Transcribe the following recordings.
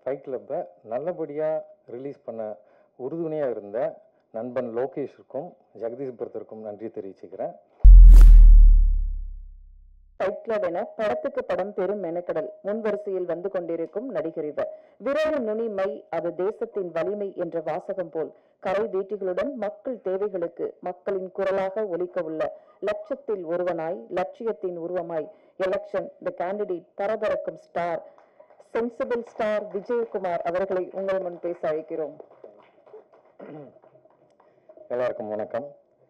fight கிளப்பை நல்லபடியாக release பண்ண உறுதுணையாக இருந்த நண்பன் லோகேஷுக்கும் ஜெகதீஷ் பரத்திற்கும் நன்றி தெரிவிச்சுக்கிறேன் ஃபைட் கிளப் என படத்துக்கு படம் பெரும் மெனக்கடல் முன்வரிசையில் வந்து கொண்டிருக்கும் நடிகர் இவர் விரல் நுனி மை அது தேசத்தின் வலிமை என்ற வாசகம் போல் கரை வீட்டிகளுடன் மக்கள் தேவைகளுக்கு மக்களின் குரலாக ஒலிக்க உள்ள லட்சத்தில் ஒருவனாய் லட்சியத்தின் உருவமாய் எலெக்ஷன் தி கேண்டிடேட் பரபரக்கும் ஸ்டார் சென்சிபிள் ஸ்டார் விஜயகுமார் அவர்களை உங்கள் முன் பேச அழைக்கிறோம் எல்லாருக்கும் வணக்கம்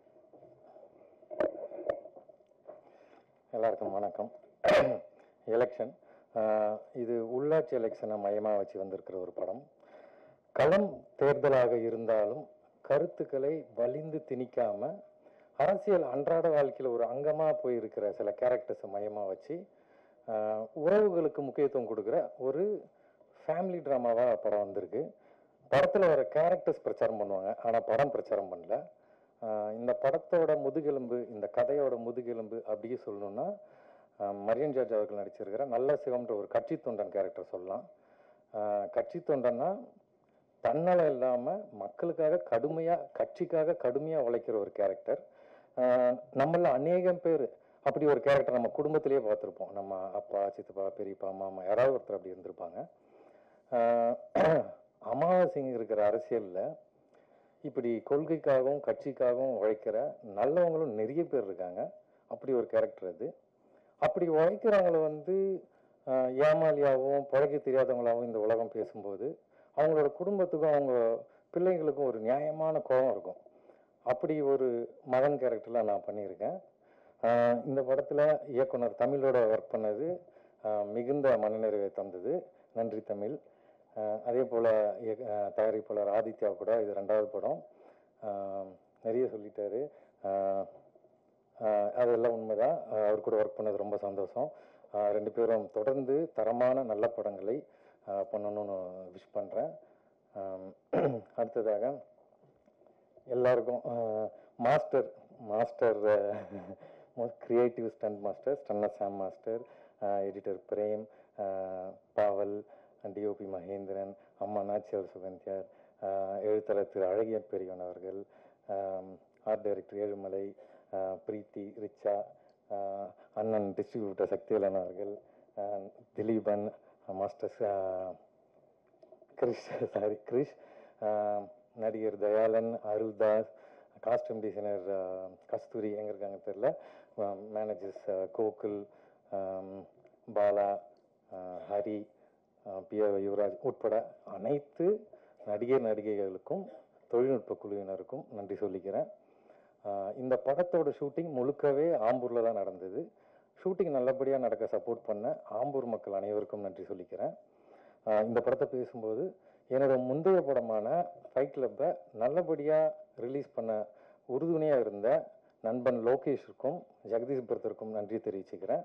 எல்லாருக்கும் வணக்கம் எலெக்ஷன் இது உள்ளாட்சி எலெக்ஷனை மையமாக வச்சு வந்திருக்கிற ஒரு படம் களம் தேர்தலாக இருந்தாலும் கருத்துக்களை வலிந்து திணிக்காம அரசியல் அன்றாட வாழ்க்கையில் ஒரு அங்கமாக போயிருக்கிற சில கேரக்டர்ஸை மையமாக வச்சு ஆஹ், உறவுகளுக்கு முக்கியத்துவம் கொடுக்குற ஒரு ஃபேமிலி ட்ராமாவாக படம் வந்திருக்கு படத்தில் வர கேரக்டர்ஸ் பிரச்சாரம் பண்ணுவாங்க ஆனால் படம் பிரச்சாரம் பண்ணல ஆஹ் இந்த படத்தோட முதுகெலும்பு இந்த கதையோட முதுகெலும்பு அப்படியே சொல்லணும்னா ஆஹ் மரியன் ஜார்ஜ் அவர்கள் நடிச்சிருக்கிற நல்ல சிவம்ன்ற ஒரு கட்சி தொண்டன் கேரக்டர் சொல்லலாம் ஆஹ் கட்சி தொண்டன்னா தன்னலம் இல்லாமல் மக்களுக்காக கடுமையாக கட்சிக்காக கடுமையாக உழைக்கிற ஒரு கேரக்டர் நம்மள அநேகம் பேர் அப்படி ஒரு கேரக்டர் நம்ம குடும்பத்திலேயே பார்த்துருப்போம் நம்ம அப்பா சித்தப்பா பெரியப்பா மாமா யாராவது ஒருத்தர் அப்படி இருந்திருப்பாங்க ஆஹ் அமாவாசைங்க இருக்கிற அரசியலில் இப்படி கொள்கைக்காகவும் கட்சிக்காகவும் உழைக்கிற நல்லவங்களும் நிறைய பேர் இருக்காங்க அப்படி ஒரு கேரக்டர் அது அப்படி உழைக்கிறவங்கள வந்து ஆஹ், ஏமாளியாகவும் பிழைக்க தெரியாதவங்களாகவும் இந்த உலகம் பேசும்போது அவங்களோட குடும்பத்துக்கும் அவங்க பிள்ளைங்களுக்கும் ஒரு நியாயமான கோபம் இருக்கும் அப்படி ஒரு மகன் கேரக்டரில் நான் பண்ணியிருக்கேன் ஆஹ், இந்த படத்தில் இயக்குனர் தமிழோட ஒர்க் பண்ணது ஆஹ், மிகுந்த மனநிறைவை தந்தது நன்றி தமிழ் ஆஹ் அதே போல் தயாரிப்பாளர் ஆதித்யா கூட இது ரெண்டாவது படம் ஆஹ் நிறைய சொல்லிட்டாரு ஆஹ் ஆஹ் அதெல்லாம் உண்மைதான் ஆஹ் அவர் கூட ஒர்க் பண்ணது ரொம்ப சந்தோஷம் ஆஹ் ரெண்டு பேரும் தொடர்ந்து தரமான நல்ல படங்களை ஆஹ் பண்ணணும்னு விஷ் பண்ணுறேன் அடுத்ததாக எல்லாருக்கும் master master most creative stunt master stunner Sam master editor Prem ஆஹ் பாவல் டிஓபி மகேந்திரன் அம்மா நாச்சியார் சுகந்தியார் ஆஹ் எழுத்தாளர் திரு அழகிய பெரியவன் அவர்கள் ஆர்ட் டைரக்டர் ஏழுமலை ஆஹ் பிரீத்தி ரிச்சா ஆஹ் அண்ணன் டிஸ்ட்ரிபியூட்டர் சக்திவேலன் அவர்கள் ஆஹ் திலீபன் மாஸ்டர் ச- கிரிஷ் சாரி கிரிஷ் ஆஹ் நடிகர் தயாளன் அருள்தாஸ் காஸ்டியூம் டிசைனர் கஸ்தூரி எங்கே இருக்காங்க தெரில மேனேஜர்ஸ் கோகுல் ஆம், பாலா ஆஹ் ஹரி பிஆர் யுவராஜ் உட்பட அனைத்து நடிகர் நடிகைகளுக்கும் தொழில்நுட்ப குழுவினருக்கும் நன்றி சொல்லிக்கிறேன் ஆஹ் இந்த படத்தோட ஷூட்டிங் முழுக்கவே ஆம்பூரில் தான் நடந்தது ஷூட்டிங் நல்லபடியாக நடக்க சப்போர்ட் பண்ண ஆம்பூர் மக்கள் அனைவருக்கும் நன்றி சொல்லிக்கிறேன் ஆஹ் இந்த படத்தை பேசும்போது என்னோட முந்தைய படமான ஃபைட் கிளப்பை நல்லபடியாக ரிலீஸ் பண்ண உறுதுணையாக இருந்த நண்பன் லோகேஷுக்கும் ஜெகதீஷ் பரத்திற்கும் நன்றி தெரிவிச்சுக்கிறேன்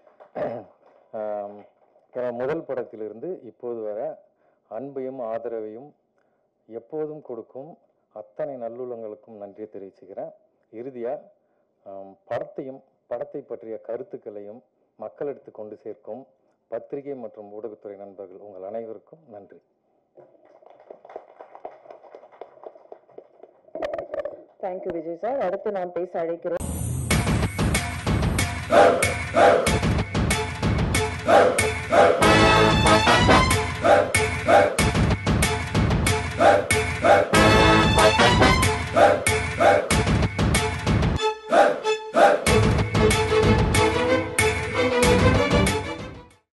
ஆம், என்னோட முதல் படத்திலிருந்து இப்போது வர அன்பையும் ஆதரவையும் எப்போதும் கொடுக்கும் அத்தனை நல்லுள்ளங்களுக்கும் நன்றி தெரிவிச்சுக்கிறேன் இறுதியாக படத்தையும் படத்தை பற்றிய கருத்துக்களையும் மக்களிடத்து கொண்டு சேர்க்கும் பத்திரிகை மற்றும் ஊடகத்துறை நண்பர்கள் உங்கள் அனைவருக்கும் நன்றி தேங்க்யூ விஜய் சார் அடுத்து நாம் பேச அழைக்கிறோம்